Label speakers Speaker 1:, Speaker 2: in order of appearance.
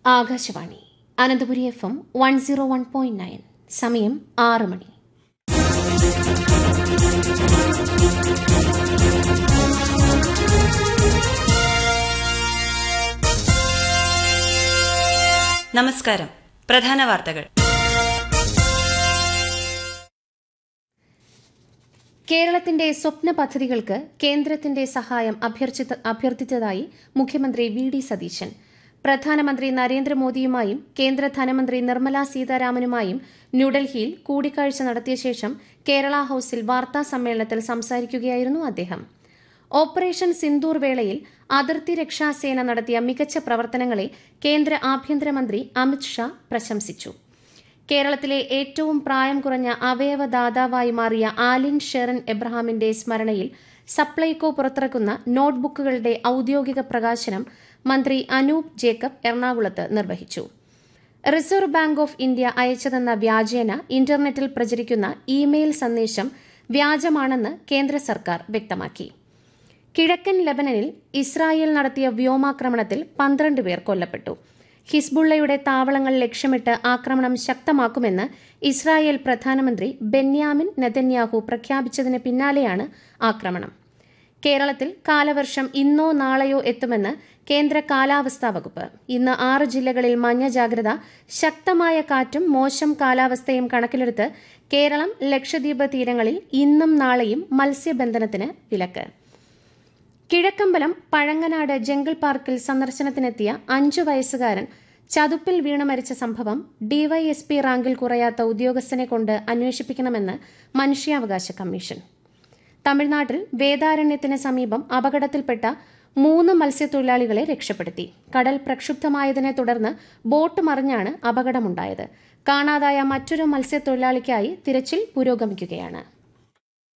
Speaker 1: Akashvani Ananthapuri F M one zero one point nine സമയം ആറ് മണി
Speaker 2: നമസ്കാരം പ്രധാന വാർത്തകൾ
Speaker 1: കേരളത്തിന്റെ സ്വപ്ന പദ്ധതികൾക്ക് കേന്ദ്രത്തിന്റെ സഹായം അഭ്യർത്ഥിച്ച- അഭ്യർത്ഥിച്ചതായി മുഖ്യമന്ത്രി വി ഡി സതീശൻ പ്രധാനമന്ത്രി നരേന്ദ്രമോദിയുമായും കേന്ദ്ര ധനമന്ത്രി നിർമ്മല സീതാരാമനുമായും ന്യൂഡൽഹിയിൽ കൂടിക്കാഴ്ച നടത്തിയ ശേഷം കേരള ഹൌസിൽ വാർത്താ സമ്മേളനത്തിൽ സംസാരിക്കുകയായിരുന്നു അദ്ദേഹം ഓപ്പറേഷൻ സിന്ദൂർ വേളയിൽ അതിർത്തി രക്ഷാസേന നടത്തിയ മികച്ച പ്രവർത്തനങ്ങളെ കേന്ദ്ര ആഭ്യന്തരമന്ത്രി അമിത് ഷാ പ്രശംസിച്ചു കേരളത്തിലെ ഏറ്റവും പ്രായം കുറഞ്ഞ അവയവദാതാവായി മാറിയ ആലിൻ ഷെറിൻ എബ്രഹാമിന്റെ സ്മരണയിൽ സപ്ലൈകോ പുറത്തിറക്കുന്ന നോട്ട്ബുക്കുകളുടെ ഔദ്യോഗിക പ്രകാശനം മന്ത്രി അനൂപ് ജേക്കബ് എറണാകുളത്ത് നിർവഹിച്ചു റിസർവ് ബാങ്ക് ഓഫ് ഇന്ത്യ അയച്ചതെന്ന വ്യാജേന ഇന്റർനെറ്റിൽ പ്രചരിക്കുന്ന ഇമെയിൽ സന്ദേശം വ്യാജമാണെന്ന് കേന്ദ്ര സർക്കാർ വ്യക്തമാക്കി കിഴക്കൻ ലബനനിൽ ഇസ്രായേൽ നടത്തിയ വ്യോമാക്രമണത്തിൽ പന്ത്രണ്ട് പേർ കൊല്ലപ്പെട്ടു ഹിസ്ബുള്ളയുടെ താവളങ്ങൾ ലക്ഷ്യമിട്ട് ആക്രമണം ശക്തമാക്കുമെന്ന് ഇസ്രായേൽ പ്രധാനമന്ത്രി ബെന്യാമിൻ നെതന്യാഹു പ്രഖ്യാപിച്ചതിന് പിന്നാലെയാണ് ആക്രമണം കേരളത്തിൽ കാലവർഷം ഇന്നോ നാളെയോ എത്തുമെന്ന് കേന്ദ്ര കാലാവസ്ഥാ വകുപ്പ് ഇന്ന് ആറ് ജില്ലകളിൽ മഞ്ഞ ജാഗ്രത ശക്തമായ കാറ്റും മോശം കാലാവസ്ഥയും കണക്കിലെടുത്ത് കേരളം ലക്ഷദ്വീപ് തീരങ്ങളിൽ ഇന്നും നാളെയും മത്സ്യബന്ധനത്തിന് വിലക്ക് കിഴക്കമ്പലം പഴങ്ങനാട് ജംഗിൾ പാർക്കിൽ സന്ദർശനത്തിനെത്തിയ അഞ്ചു വയസ്സുകാരൻ ചതുപ്പിൽ വീണു മരിച്ച സംഭവം ഡിവൈഎസ്പി റാങ്കിൽ കുറയാത്ത ഉദ്യോഗസ്ഥനെ കൊണ്ട് അന്വേഷിപ്പിക്കണമെന്ന് മനുഷ്യാവകാശ കമ്മീഷൻ തമിഴ്നാട്ടിൽ വേദാരണ്യത്തിന് സമീപം അപകടത്തിൽപ്പെട്ട മൂന്ന് മത്സ്യത്തൊഴിലാളികളെ രക്ഷപ്പെടുത്തി കടൽ പ്രക്ഷുബ്ധമായതിനെ തുടർന്ന് ബോട്ട് മറിഞ്ഞാണ് അപകടമുണ്ടായത് കാണാതായ മറ്റൊരു മത്സ്യത്തൊഴിലാളിക്കായി തിരച്ചിൽ പുരോഗമിക്കുകയാണ്